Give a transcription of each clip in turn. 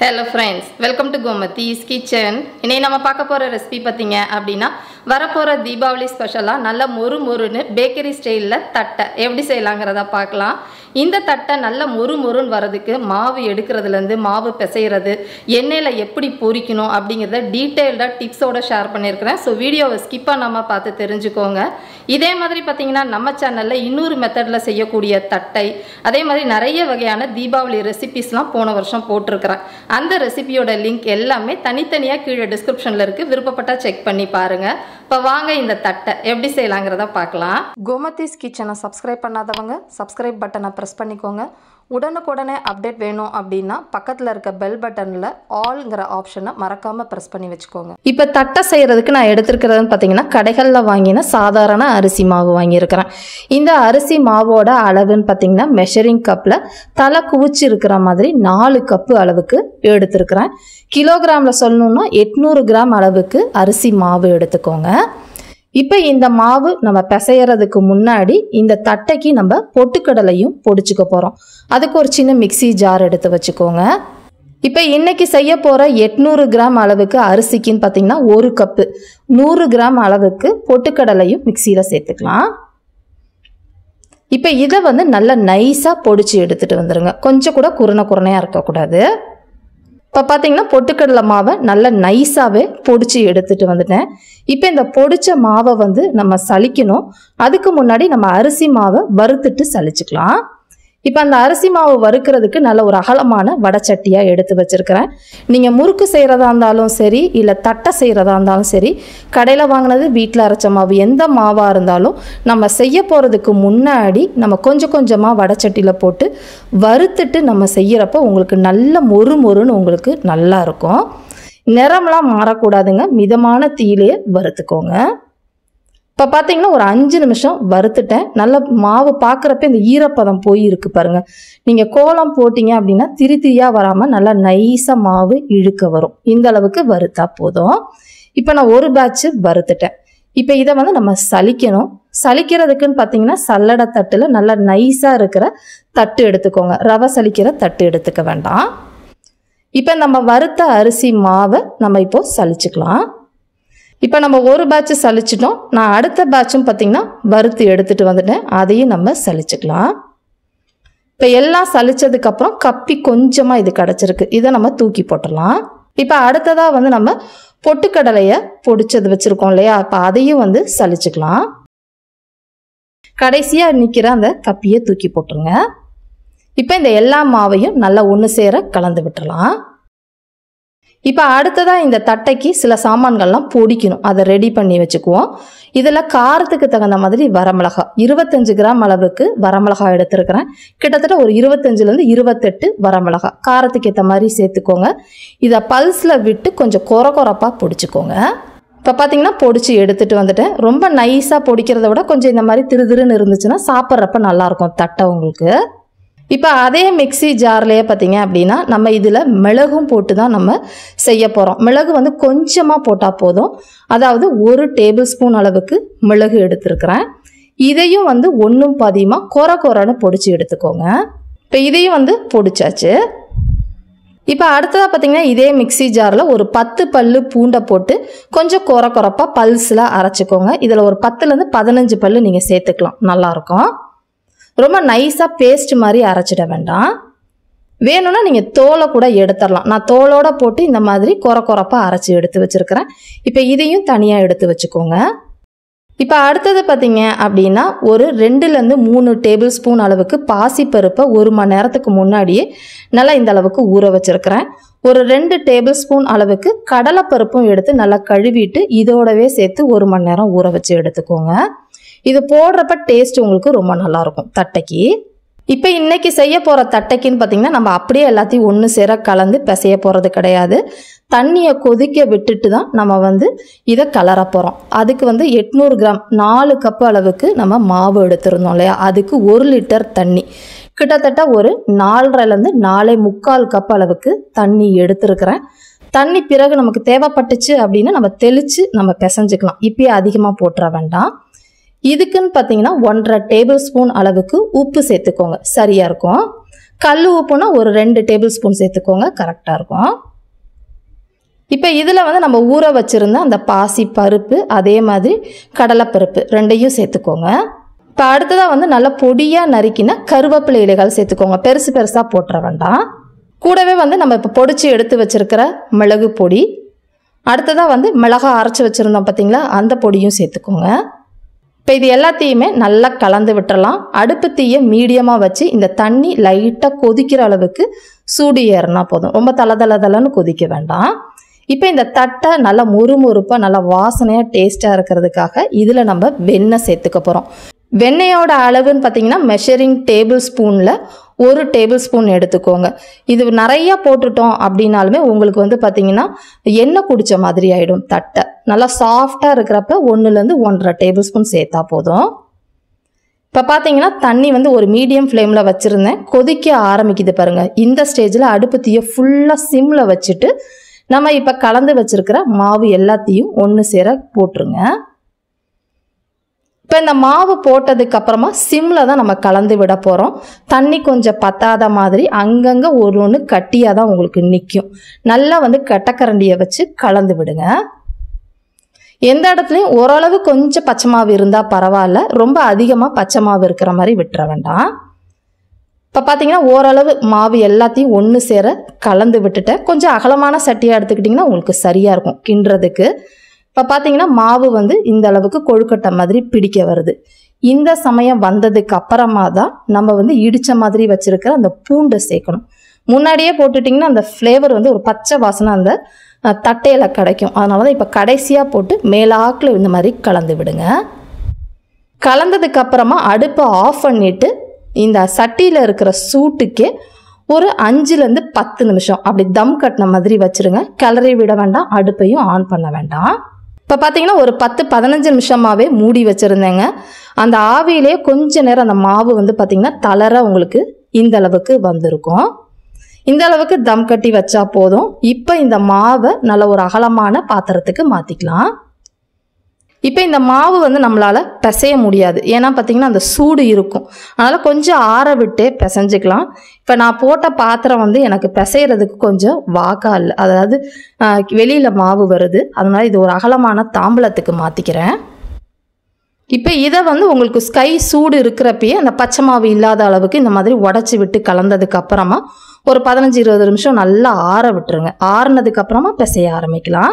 hello friends welcome to Gomathi's kitchen இன்னைக்கு நம்ம பார்க்க போகிற ரெசிபி பார்த்தீங்க அப்படின்னா வரப்போகிற தீபாவளி ஸ்பெஷலாக நல்ல மொறு மொறுன்னு பேக்கரி ஸ்டைலில் தட்டை எப்படி செய்யலாங்கிறத பார்க்கலாம் இந்த தட்டை நல்ல மொறு மொறுன்னு வரதுக்கு மாவு எடுக்கிறதுலேருந்து மாவு பிசைகிறது எண்ணெயில் எப்படி பொரிக்கணும் அப்படிங்கிறத டீட்டெயில்டாக டிப்ஸோட ஷேர் பண்ணியிருக்கிறேன் ஸோ வீடியோவை ஸ்கிப் பண்ணாமல் பார்த்து தெரிஞ்சுக்கோங்க இதே மாதிரி பார்த்தீங்கன்னா நம்ம சேனலில் இன்னொரு மெத்தடில் செய்யக்கூடிய தட்டை அதே மாதிரி நிறைய வகையான தீபாவளி ரெசிபிஸ்லாம் போன வருஷம் போட்டிருக்கிறேன் அந்த ரெசிபியோட லிங்க் எல்லாமே தனித்தனியாக கீழே டிஸ்கிரிப்ஷனில் இருக்குது விருப்பப்பட்டால் செக் பண்ணி பாருங்கள் இப்போ வாங்க இந்த தட்டை எப்படி செய்யலாங்கிறத பார்க்கலாம் கோமதிஸ் கிச்சனை சப்ஸ்கிரைப் பண்ணாதவங்க சப்ஸ்கிரைப் பட்டனை ப்ரெஸ் பண்ணிக்கோங்க உடனுக்குடனே அப்டேட் வேணும் அப்படின்னா பக்கத்தில் இருக்க பெல் பட்டனில் ஆல்ங்கிற ஆப்ஷனை மறக்காமல் ப்ரெஸ் பண்ணி வச்சுக்கோங்க இப்போ தட்டை செய்கிறதுக்கு நான் எடுத்துருக்கிறதுன்னு பார்த்தீங்கன்னா கடைகளில் வாங்கின சாதாரண அரிசி மாவு வாங்கியிருக்கிறேன் இந்த அரிசி மாவோட அளவுன்னு பார்த்தீங்கன்னா மெஷரிங் கப்பில் தலை குவிச்சு இருக்கிற மாதிரி நாலு கப்பு அளவுக்கு எடுத்திருக்கிறேன் கிலோகிராமில் சொல்லணுன்னா எட்நூறு கிராம் அளவுக்கு அரிசி மாவு எடுத்துக்கோங்க இப்போ இந்த மாவு நம்ம பிசையறதுக்கு முன்னாடி இந்த தட்டைக்கு நம்ம பொட்டுக்கடலையும் பொடிச்சுக்க போகிறோம் அதுக்கு ஒரு சின்ன மிக்ஸி ஜார் எடுத்து வச்சுக்கோங்க இப்போ இன்னைக்கு செய்ய போகிற எட்நூறு கிராம் அளவுக்கு அரிசிக்குன்னு பார்த்தீங்கன்னா ஒரு கப்பு நூறு கிராம் அளவுக்கு பொட்டுக்கடலையும் மிக்சியில் சேர்த்துக்கலாம் இப்போ இதை வந்து நல்லா நைஸாக பொடிச்சு எடுத்துகிட்டு வந்துடுங்க கொஞ்சம் கூட குறுன குறுனையாக இருக்கக்கூடாது இப்போ பார்த்தீங்கன்னா பொட்டுக்கடலை மாவை நல்லா நைஸாகவே பொடிச்சு எடுத்துகிட்டு வந்துட்டேன் இப்போ இந்த பொடிச்ச மாவை வந்து நம்ம சலிக்கணும் அதுக்கு முன்னாடி நம்ம அரிசி மாவை வறுத்துட்டு சலிச்சுக்கலாம் இப்போ அந்த அரிசி மாவு வறுக்கிறதுக்கு நல்ல ஒரு அகலமான வடச்சட்டியாக எடுத்து வச்சுருக்கிறேன் நீங்கள் முறுக்கு செய்கிறதா இருந்தாலும் சரி இல்லை தட்டை செய்கிறதா இருந்தாலும் சரி கடையில் வாங்கினது வீட்டில் அரைச்ச மாவு எந்த மாவாக இருந்தாலும் நம்ம செய்ய போகிறதுக்கு முன்னாடி நம்ம கொஞ்சம் கொஞ்சமாக வடச்சட்டியில் போட்டு வறுத்துட்டு நம்ம செய்கிறப்போ உங்களுக்கு நல்ல மொறு மொறுன்னு உங்களுக்கு நல்லா இருக்கும் நிறம்லாம் மாறக்கூடாதுங்க மிதமான தீயிலேயே வறுத்துக்கோங்க இப்போ பார்த்தீங்கன்னா ஒரு அஞ்சு நிமிஷம் வறுத்துட்டேன் நல்ல மாவு பார்க்குறப்ப இந்த ஈரப்பதம் போய் இருக்கு பாருங்க நீங்கள் கோலம் போட்டீங்க அப்படின்னா திரி திரியாக வராமல் நல்லா நைஸாக மாவு இழுக்க வரும் இந்த அளவுக்கு வறுத்தா போதும் இப்போ நான் ஒரு பேட்ச் வறுத்துட்டேன் இப்போ இதை வந்து நம்ம சலிக்கணும் சலிக்கிறதுக்குன்னு பார்த்தீங்கன்னா சல்லடை தட்டில் நல்லா நைஸாக இருக்கிற தட்டு எடுத்துக்கோங்க ரவை சலிக்கிற தட்டு எடுத்துக்க வேண்டாம் இப்போ நம்ம வறுத்த அரிசி மாவை நம்ம இப்போ சலிச்சுக்கலாம் இப்போ நம்ம ஒரு பேட்ச் சலிச்சிட்டோம் நான் அடுத்த பேட்சும் பார்த்திங்கன்னா வறுத்து எடுத்துகிட்டு வந்துட்டேன் அதையும் நம்ம சலிச்சுக்கலாம் இப்போ எல்லாம் சலிச்சதுக்கப்புறம் கப்பி கொஞ்சமாக இது கிடச்சிருக்கு இதை நம்ம தூக்கி போட்டுடலாம் இப்போ அடுத்ததாக வந்து நம்ம பொட்டுக்கடலையை பொடிச்சது வச்சுருக்கோம் இல்லையா இப்போ அதையும் வந்து சலிச்சுக்கலாம் கடைசியாக நிற்கிற அந்த கப்பியை தூக்கி போட்டுருங்க இப்போ இந்த எல்லா மாவையும் நல்லா ஒன்று சேர கலந்து விட்டுறலாம் இப்போ அடுத்ததாக இந்த தட்டைக்கு சில சாமான்கள்லாம் பொடிக்கணும் அதை ரெடி பண்ணி வச்சுக்குவோம் இதில் காரத்துக்கு தகுந்த மாதிரி வரமிளகா இருபத்தஞ்சு கிராம் அளவுக்கு வரமிளகா எடுத்துருக்கிறேன் கிட்டத்தட்ட ஒரு இருபத்தஞ்சிலேருந்து இருபத்தெட்டு வரமிளகா காரத்துக்கு ஏற்ற மாதிரி சேர்த்துக்கோங்க இதை பல்ஸில் விட்டு கொஞ்சம் கொர கொரப்பாக பொடிச்சுக்கோங்க இப்போ பார்த்தீங்கன்னா பொடிச்சு எடுத்துகிட்டு வந்துட்டேன் ரொம்ப நைஸாக பொடிக்கிறத விட கொஞ்சம் இந்த மாதிரி திரு திருன்னு இருந்துச்சுன்னா சாப்பிட்றப்ப நல்லாயிருக்கும் தட்டை உங்களுக்கு இப்போ அதே மிக்சி ஜார்லேயே பார்த்தீங்க அப்படின்னா நம்ம இதில் மிளகும் போட்டு தான் நம்ம செய்ய போகிறோம் மிளகு வந்து கொஞ்சமாக போட்டால் போதும் அதாவது ஒரு டேபிள் ஸ்பூன் அளவுக்கு மிளகு எடுத்துருக்கிறேன் இதையும் வந்து ஒன்றும் பாதியமாக கொர கொரன்னு பொடிச்சு எடுத்துக்கோங்க இப்போ இதையும் வந்து பொடிச்சாச்சு இப்போ அடுத்ததாக பார்த்தீங்கன்னா இதே மிக்சி ஜாரில் ஒரு பத்து பல்லு பூண்டை போட்டு கொஞ்சம் கொர கொரப்பாக பல்ஸில் அரைச்சிக்கோங்க இதில் ஒரு பத்துலேருந்து பதினஞ்சு பல்லு நீங்கள் சேர்த்துக்கலாம் நல்லாயிருக்கும் ரொம்ப நைஸாக பேஸ்ட் மாதிரி அரைச்சிட வேண்டாம் வேணும்னா நீங்கள் தோலை கூட எடுத்துடலாம் நான் தோலோட போட்டு இந்த மாதிரி கொர கொரப்பாக அரைச்சி எடுத்து வச்சுருக்கிறேன் இப்போ இதையும் தனியாக எடுத்து வச்சுக்கோங்க இப்போ அடுத்தது பார்த்தீங்க அப்படின்னா ஒரு ரெண்டுலேருந்து மூணு டேபிள் ஸ்பூன் அளவுக்கு பாசிப்பருப்பை ஒரு மணி நேரத்துக்கு முன்னாடியே நல்லா இந்த அளவுக்கு ஊற வச்சுருக்கிறேன் ஒரு ரெண்டு டேபிள் ஸ்பூன் அளவுக்கு கடலைப்பருப்பும் எடுத்து நல்லா கழுவிட்டு இதோடவே சேர்த்து ஒரு மணி நேரம் ஊற வச்சு எடுத்துக்கோங்க இது போடுறப்ப டேஸ்ட் உங்களுக்கு ரொம்ப நல்லாயிருக்கும் தட்டைக்கு இப்போ இன்னைக்கு செய்ய போகிற தட்டைக்குன்னு பார்த்தீங்கன்னா நம்ம அப்படியே எல்லாத்தையும் ஒன்று சேர கலந்து பிசைய போகிறது கிடையாது தண்ணியை கொதிக்க விட்டுட்டு தான் நம்ம வந்து இதை கலர போகிறோம் அதுக்கு வந்து எட்நூறு கிராம் நாலு கப் அளவுக்கு நம்ம மாவு எடுத்திருந்தோம் இல்லையா அதுக்கு ஒரு லிட்டர் தண்ணி கிட்டத்தட்ட ஒரு நாலரைலேருந்து நாலே முக்கால் கப் அளவுக்கு தண்ணி எடுத்திருக்கிறேன் தண்ணி பிறகு நமக்கு தேவைப்பட்டுச்சு அப்படின்னா நம்ம தெளித்து நம்ம பிசைஞ்சுக்கலாம் இப்பயே அதிகமாக போட்டுற வேண்டாம் இதுக்குன்னு பார்த்தீங்கன்னா ஒன்றரை டேபிள் ஸ்பூன் அளவுக்கு உப்பு சேர்த்துக்கோங்க சரியாக இருக்கும் கல் உப்புனா ஒரு ரெண்டு டேபிள் ஸ்பூன் சேர்த்துக்கோங்க கரெக்டாக இருக்கும் இப்போ இதில் வந்து நம்ம ஊற வச்சுருந்த அந்த பாசி பருப்பு அதே மாதிரி கடலைப்பருப்பு ரெண்டையும் சேர்த்துக்கோங்க இப்போ அடுத்ததாக வந்து நல்லா பொடியாக நறுக்கின கருவேப்பிலை இலைகள் சேர்த்துக்கோங்க பெருசு பெருசாக போட்டுற வேண்டாம் கூடவே வந்து நம்ம இப்போ பொடிச்சு எடுத்து வச்சுருக்கிற மிளகு பொடி அடுத்ததாக வந்து மிளகா அரைச்சி வச்சுருந்தோம் பார்த்தீங்களா அந்த பொடியும் சேர்த்துக்கோங்க இப்போ இது எல்லாத்தையுமே நல்லா கலந்து விட்டுறலாம் அடுப்பு தீயை மீடியமாக வச்சு இந்த தண்ணி லைட்டாக கொதிக்கிற அளவுக்கு சூடு ஏறினா போதும் ரொம்ப தலை தலை தலைன்னு கொதிக்க வேண்டாம் இப்போ இந்த தட்டை நல்லா முறுமுறுப்பாக நல்லா வாசனையாக டேஸ்ட்டாக இருக்கிறதுக்காக இதில் நம்ம வெண்ணெய் சேர்த்துக்க போகிறோம் வெண்ணெயோட அளவுன்னு பார்த்தீங்கன்னா மெஷரிங் டேபிள் ஸ்பூனில் ஒரு டேபிள் ஸ்பூன் எடுத்துக்கோங்க இது நிறைய போட்டுட்டோம் அப்படின்னாலுமே உங்களுக்கு வந்து பார்த்தீங்கன்னா எண்ணெய் குடித்த மாதிரி ஆகிடும் தட்டை நல்லா சாஃப்டாக இருக்கிறப்ப ஒன்றுலேருந்து ஒன்றரை டேபிள் ஸ்பூன் சேர்த்தா போதும் இப்போ பார்த்தீங்கன்னா தண்ணி வந்து ஒரு மீடியம் ஃப்ளேமில் வச்சுருந்தேன் கொதிக்க ஆரம்பிக்குது பாருங்கள் இந்த ஸ்டேஜில் அடுப்பு தீயை ஃபுல்லாக சிம்மில் வச்சுட்டு நம்ம இப்போ கலந்து வச்சுருக்கிற மாவு எல்லாத்தையும் ஒன்று சேர போட்டுருங்க இப்போ இந்த மாவு போட்டதுக்கு அப்புறமா சிம்மில் தான் நம்ம கலந்து விட போகிறோம் தண்ணி கொஞ்சம் பத்தாத மாதிரி அங்கங்கே ஒரு ஒன்று கட்டியாக தான் உங்களுக்கு நிற்கும் நல்லா வந்து கட்டக்கரண்டியை வச்சு கலந்து விடுங்க எந்த இடத்துலையும் ஓரளவு கொஞ்சம் பச்சை மாவு இருந்தால் பரவாயில்ல ரொம்ப அதிகமாக பச்சை மாவு இருக்கிற மாதிரி விட்டுற வேண்டாம் இப்போ பார்த்தீங்கன்னா ஓரளவு மாவு எல்லாத்தையும் ஒன்று சேர கலந்து விட்டுட்டேன் கொஞ்சம் அகலமான சட்டியாக எடுத்துக்கிட்டிங்கன்னா உங்களுக்கு சரியாக இருக்கும் கிண்டுறதுக்கு இப்போ பார்த்தீங்கன்னா மாவு வந்து இந்த அளவுக்கு கொழுக்கட்டை மாதிரி பிடிக்க வருது இந்த சமயம் வந்ததுக்கு அப்புறமா தான் நம்ம வந்து இடித்த மாதிரி வச்சுருக்கிற அந்த பூண்டை சேர்க்கணும் முன்னாடியே போட்டுட்டிங்கன்னா அந்த ஃப்ளேவர் வந்து ஒரு பச்சை வாசனை அந்த அஹ், தட்டையில் கிடைக்கும் அதனால தான் இப்போ கடைசியாக போட்டு மேலாக்கில் இந்த மாதிரி கலந்து விடுங்க கலந்ததுக்கு அப்புறமா அடுப்பை ஆஃப் பண்ணிட்டு இந்த சட்டியில் இருக்கிற சூட்டுக்கே ஒரு அஞ்சுலேருந்து பத்து நிமிஷம் அப்படி தம் கட்டின மாதிரி வச்சிருங்க கிளறி விட வேண்டாம் அடுப்பையும் ஆன் பண்ண வேண்டாம் இப்போ பார்த்தீங்கன்னா ஒரு பத்து பதினஞ்சு நிமிஷமாகவே மூடி வச்சுருந்தேங்க அந்த ஆவியிலே கொஞ்ச நேரம் அந்த மாவு வந்து பார்த்திங்கன்னா தளர உங்களுக்கு இந்த அளவுக்கு வந்திருக்கும் இந்த அளவுக்கு தம் கட்டி வச்சா போதும் இப்போ இந்த மாவை நல்ல ஒரு அகலமான பாத்திரத்துக்கு மாற்றிக்கலாம் இப்போ இந்த மாவு வந்து நம்மளால் பிசைய முடியாது ஏன்னா பார்த்தீங்கன்னா அந்த சூடு இருக்கும் அதனால் கொஞ்சம் ஆற விட்டே பிசைஞ்சுக்கலாம் இப்போ நான் போட்ட பாத்திரம் வந்து எனக்கு பிசைகிறதுக்கு கொஞ்சம் வாக்கா இல்லை அதாவது வெளியில் மாவு வருது அதனால் இது ஒரு அகலமான தாம்பலத்துக்கு மாற்றிக்கிறேன் இப்போ இதை வந்து உங்களுக்கு ஸ்கை சூடு இருக்கிறப்பயே அந்த பச்சை மாவு இல்லாத அளவுக்கு இந்த மாதிரி உடச்சி விட்டு கலந்ததுக்கு அப்புறமா ஒரு பதினஞ்சு இருபது நிமிஷம் நல்லா ஆற விட்டுருங்க ஆறுனதுக்கு அப்புறமா பிசைய ஆரம்பிக்கலாம்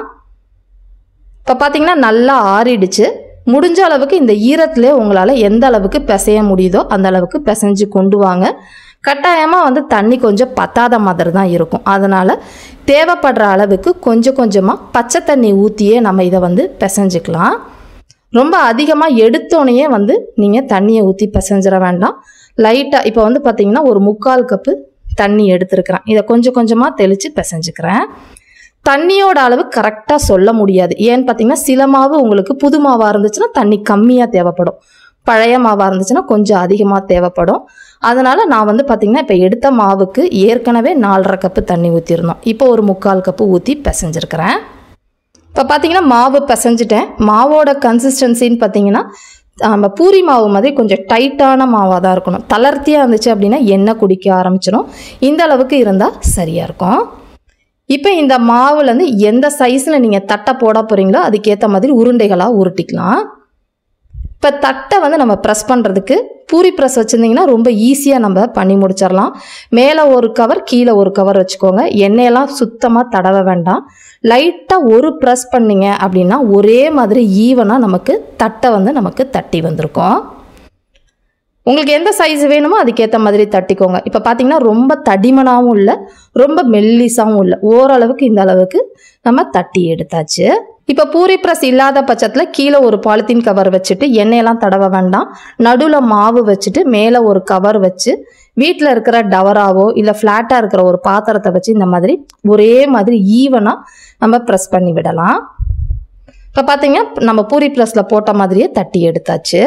இப்போ பார்த்தீங்கன்னா நல்லா ஆறிடுச்சு முடிஞ்ச அளவுக்கு இந்த ஈரத்திலே உங்களால் எந்த அளவுக்கு பிசைய முடியுதோ அந்த அளவுக்கு பிசைஞ்சு கொண்டு வாங்க கட்டாயமாக வந்து தண்ணி கொஞ்சம் பத்தாத மாதிரி தான் இருக்கும் அதனால் தேவைப்படுற அளவுக்கு கொஞ்சம் கொஞ்சமாக பச்சை தண்ணி ஊற்றியே நம்ம இதை வந்து பிசைஞ்சுக்கலாம் ரொம்ப அதிகமாக எடுத்தோடனே வந்து நீங்கள் தண்ணியை ஊற்றி பிசைஞ்சிட வேண்டாம் லைட்டாக இப்போ வந்து பார்த்தீங்கன்னா ஒரு முக்கால் கப்பு தண்ணி எடுத்துருக்கிறேன் இதை கொஞ்சம் கொஞ்சமாக தெளித்து பிசைஞ்சுக்கிறேன் தண்ணியோட அளவு கரெக்டாக சொல்ல முடியாது ஏன்னு பார்த்தீங்கன்னா சில மாவு உங்களுக்கு புது மாவாக இருந்துச்சுன்னா தண்ணி கம்மியாக தேவைப்படும் பழைய மாவாக இருந்துச்சுன்னா கொஞ்சம் அதிகமாக தேவைப்படும் அதனால் நான் வந்து பார்த்திங்கன்னா இப்போ எடுத்த மாவுக்கு ஏற்கனவே நாலரை கப்பு தண்ணி ஊற்றிருந்தோம் இப்போ ஒரு முக்கால் கப்பு ஊற்றி பிசைஞ்சிருக்கிறேன் இப்போ பார்த்தீங்கன்னா மாவு பிசைஞ்சிட்டேன் மாவோட கன்சிஸ்டன்சின்னு பார்த்தீங்கன்னா நம்ம பூரி மாவு மாதிரி கொஞ்சம் டைட்டான மாவாக தான் இருக்கணும் தளர்த்தியாக இருந்துச்சு அப்படின்னா எண்ணெய் குடிக்க ஆரம்பிச்சிடும் இந்த அளவுக்கு இருந்தால் சரியாக இருக்கும் இப்போ இந்த மாவுலேருந்து எந்த சைஸில் நீங்கள் தட்டை போட போகிறீங்களோ அதுக்கேற்ற மாதிரி உருண்டைகளாக உருட்டிக்கலாம் இப்போ தட்டை வந்து நம்ம ப்ரெஸ் பண்ணுறதுக்கு பூரி ப்ரெஸ் வச்சுருந்தீங்கன்னா ரொம்ப ஈஸியாக நம்ம பண்ணி முடிச்சிடலாம் மேலே ஒரு கவர் கீழே ஒரு கவர் வச்சுக்கோங்க எண்ணெயெல்லாம் சுத்தமாக தடவ வேண்டாம் லைட்டாக ஒரு ப்ரெஸ் பண்ணிங்க அப்படின்னா ஒரே மாதிரி ஈவனாக நமக்கு தட்டை வந்து நமக்கு தட்டி வந்திருக்கும் உங்களுக்கு எந்த சைஸ் வேணுமோ அதுக்கேற்ற மாதிரி தட்டிக்கோங்க இப்போ பார்த்தீங்கன்னா ரொம்ப தடிமனாகவும் இல்லை ரொம்ப மெல்லிசாவும் இல்லை ஓரளவுக்கு இந்த அளவுக்கு நம்ம தட்டி எடுத்தாச்சு இப்போ பூரி ப்ரெஸ் இல்லாத பட்சத்தில் கீழே ஒரு பாலித்தீன் கவர் வச்சுட்டு எண்ணெயெல்லாம் தடவ வேண்டாம் நடுவில் மாவு வச்சுட்டு மேலே ஒரு கவர் வச்சு வீட்டில் இருக்கிற டவராவோ இல்லை ஃப்ளாட்டாக இருக்கிற ஒரு பாத்திரத்தை வச்சு இந்த மாதிரி ஒரே மாதிரி ஈவனாக நம்ம ப்ரெஸ் பண்ணி விடலாம் இப்போ பார்த்தீங்கன்னா நம்ம பூரி ப்ரெஸ்ஸில் போட்ட மாதிரியே தட்டி எடுத்தாச்சு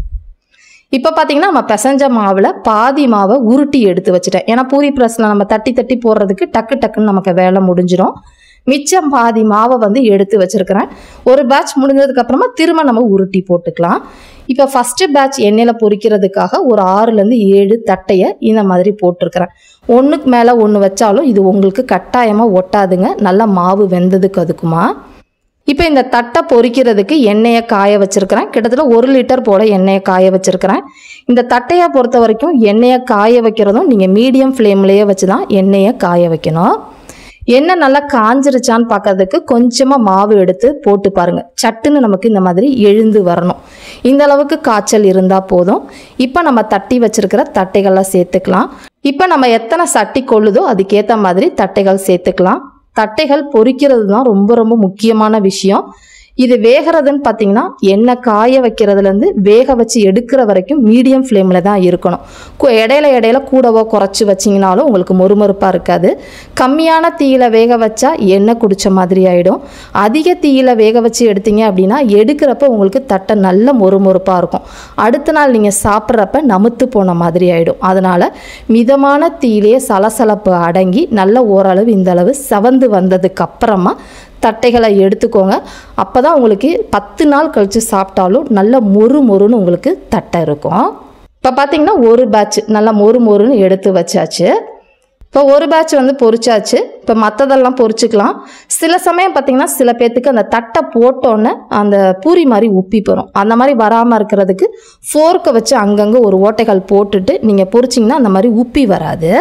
இப்போ பார்த்தீங்கன்னா நம்ம பிசைஞ்ச மாவில் பாதி மாவை உருட்டி எடுத்து வச்சுட்டேன் ஏன்னா பூரி ப்ரெஸ்ஸில் நம்ம தட்டி தட்டி போடுறதுக்கு டக்கு டக்குன்னு நமக்கு வேலை முடிஞ்சிடும் மிச்சம் பாதி மாவை வந்து எடுத்து வச்சிருக்கிறேன் ஒரு பேட்ச் முடிஞ்சதுக்கு அப்புறமா திரும்ப நம்ம உருட்டி போட்டுக்கலாம் இப்போ ஃபஸ்ட்டு பேட்ச் எண்ணெயில் பொரிக்கிறதுக்காக ஒரு ஆறுலேருந்து ஏழு தட்டையை இந்த மாதிரி போட்டிருக்கிறேன் ஒன்றுக்கு மேலே ஒன்று வச்சாலும் இது உங்களுக்கு கட்டாயமாக ஒட்டாதுங்க நல்லா மாவு வெந்ததுக்கு அதுக்குமா இப்போ இந்த தட்டை பொரிக்கிறதுக்கு எண்ணெயை காய வச்சிருக்கிறேன் கிட்டத்தட்ட ஒரு லிட்டர் போல் எண்ணெயை காய வச்சிருக்கிறேன் இந்த தட்டையை பொறுத்த வரைக்கும் எண்ணெயை காய வைக்கிறதும் நீங்கள் மீடியம் ஃப்ளேம்லேயே வச்சு தான் எண்ணெயை காய வைக்கணும் எண்ணெய் நல்லா காஞ்சிருச்சான்னு பார்க்கறதுக்கு கொஞ்சமாக மாவு எடுத்து போட்டு பாருங்கள் சட்டுன்னு நமக்கு இந்த மாதிரி எழுந்து வரணும் இந்த அளவுக்கு காய்ச்சல் இருந்தால் போதும் இப்போ நம்ம தட்டி வச்சிருக்கிற தட்டைகள்லாம் சேர்த்துக்கலாம் இப்போ நம்ம எத்தனை சட்டி கொள்ளுதோ அதுக்கேற்ற மாதிரி தட்டைகள் சேர்த்துக்கலாம் தட்டைகள் பொரிக்கிறது தான் ரொம்ப ரொம்ப முக்கியமான விஷயம் இது வேகிறதுன்னு பார்த்தீங்கன்னா எண்ணெய் காய வைக்கிறதுலேருந்து வேக வச்சு எடுக்கிற வரைக்கும் மீடியம் ஃப்ளேமில் தான் இருக்கணும் கு- இடையில இடையில கூடவோ குறைச்சி வச்சிங்கனாலும் உங்களுக்கு மொறுமொறுப்பாக இருக்காது கம்மியான தீயில வேக வச்சா எண்ணெய் குடிச்ச மாதிரி ஆகிடும் அதிக தீயில வேக வச்சு எடுத்தீங்க அப்படின்னா எடுக்கிறப்ப உங்களுக்கு தட்டை நல்ல மொறுமொறுப்பாக இருக்கும் அடுத்த நாள் நீங்கள் சாப்பிட்றப்ப நமுத்து போன மாதிரி ஆகிடும் அதனால் மிதமான தீயிலேயே சலசலப்பு அடங்கி நல்ல ஓரளவு இந்த அளவு செவந்து வந்ததுக்கு அப்புறமா தட்டைகளை எடுத்துக்கோங்க அப்போ தான் உங்களுக்கு பத்து நாள் கழித்து சாப்பிட்டாலும் நல்ல மொறு மொறுன்னு உங்களுக்கு தட்டை இருக்கும் இப்போ பார்த்தீங்கன்னா ஒரு பேட்ச் நல்லா மொறு மொறுன்னு எடுத்து வச்சாச்சு இப்போ ஒரு பேட்ச் வந்து பொரிச்சாச்சு இப்போ மற்றதெல்லாம் பொரிச்சுக்கலாம் சில சமயம் பார்த்தீங்கன்னா சில பேர்த்துக்கு அந்த தட்டை போட்டோன்னே அந்த பூரி மாதிரி உப்பி போகிறோம் அந்த மாதிரி வராமல் இருக்கிறதுக்கு ஃபோர்க்கை வச்சு அங்கங்கே ஒரு ஓட்டைகள் போட்டுட்டு நீங்கள் பொரிச்சிங்கன்னா அந்த மாதிரி உப்பி வராது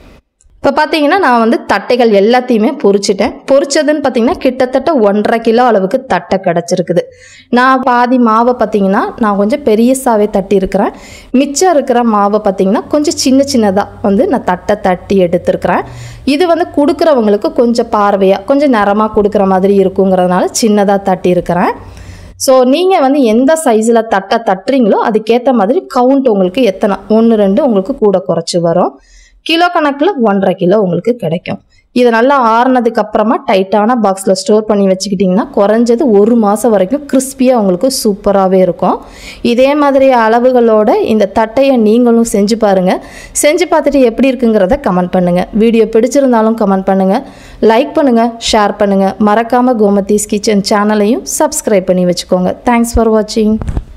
இப்போ பார்த்தீங்கன்னா நான் வந்து தட்டைகள் எல்லாத்தையுமே பொரிச்சிட்டேன் பொரிச்சதுன்னு பார்த்தீங்கன்னா கிட்டத்தட்ட ஒன்றரை கிலோ அளவுக்கு தட்டை கிடச்சிருக்குது நான் பாதி மாவை பார்த்தீங்கன்னா நான் கொஞ்சம் பெரியசாவே தட்டி இருக்கிறேன் மிச்சம் இருக்கிற மாவை பார்த்தீங்கன்னா கொஞ்சம் சின்ன சின்னதாக வந்து நான் தட்டை தட்டி எடுத்திருக்கிறேன் இது வந்து கொடுக்குறவங்களுக்கு கொஞ்சம் பார்வையாக கொஞ்சம் நிறமாக கொடுக்குற மாதிரி இருக்குங்கிறதுனால சின்னதாக தட்டி இருக்கிறேன் ஸோ நீங்கள் வந்து எந்த சைஸில் தட்டை தட்டுறீங்களோ அதுக்கேற்ற மாதிரி கவுண்ட் உங்களுக்கு எத்தனை ஒன்று ரெண்டு உங்களுக்கு கூட குறைச்சி வரும் கிலோ கணக்கில் ஒன்றரை கிலோ உங்களுக்கு கிடைக்கும் இது நல்லா ஆறுனதுக்கு அப்புறமா டைட்டான பாக்ஸில் ஸ்டோர் பண்ணி வச்சுக்கிட்டிங்கன்னா குறைஞ்சது ஒரு மாதம் வரைக்கும் கிறிஸ்பியாக உங்களுக்கு சூப்பராகவே இருக்கும் இதே மாதிரி அளவுகளோட இந்த தட்டையை நீங்களும் செஞ்சு பாருங்கள் செஞ்சு பார்த்துட்டு எப்படி இருக்குங்கிறத கமெண்ட் பண்ணுங்கள் வீடியோ பிடிச்சிருந்தாலும் கமெண்ட் பண்ணுங்கள் லைக் பண்ணுங்கள் ஷேர் பண்ணுங்கள் மறக்காமல் கோமதீஸ் கிச்சன் சேனலையும் சப்ஸ்கிரைப் பண்ணி வச்சுக்கோங்க தேங்க்ஸ் ஃபார் வாட்சிங்